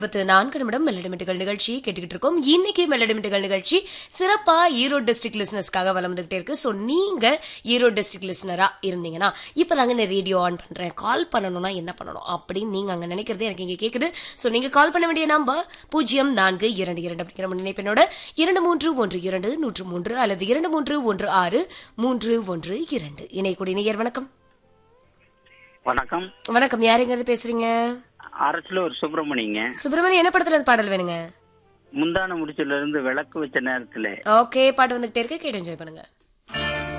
இருபத்தி நான்கு நிமிடம் மெல்லடிமிட்டுகள் நிகழ்ச்சி கேட்டுக்கிட்டு இருக்கோம் இன்னைக்கு மெல்லடிமிட்டுகள் நிகழ்ச்சி சிறப்பா ஈரோடு டிஸ்ட்ரிக்ட் லிசனர்ஸ்க்காக வளம் வந்துகிட்டே இருக்கு ஸோ நீங்க ஈரோடு டிஸ்ட்ரிக்ட் லிசனரா இருந்தீங்கன்னா இப்போ தாங்க நான் ரேடியோ ஆன் பண்றேன் கால் பண்ணணும்னா என்ன பண்ணணும் அப்படின்னு நீங்க அங்க நினைக்கிறது எனக்கு இங்க கேக்குது ஸோ நீங்க கால் பண்ண வேண்டிய நம்பர் பூஜ்ஜியம் நான்கு இரண்டு இரண்டு அப்படிங்கிற நினைப்பினோட இரண்டு மூன்று ஒன்று இரண்டு நூற்று மூன்று அல்லது இரண்டு மூன்று ஒன்று ஆறு மூன்று ஒன்று இரண்டு இணையக்கூடிய நேயர் வணக்கம் வணக்கம் வணக்கம் யாருங்கிறது பேசுறீங்க அரசலூர் சுப்பிரமணியங்க சுப்பிரமணியம் என்ன படத்துல இருந்து பாடல் வேணுங்க முந்தான முடிச்சுல இருந்து விளக்கு வச்ச நேரத்துல ஓகே பாட்டு வந்துகிட்டே இருக்கு கேட்டு என்ஜாய் பண்ணுங்க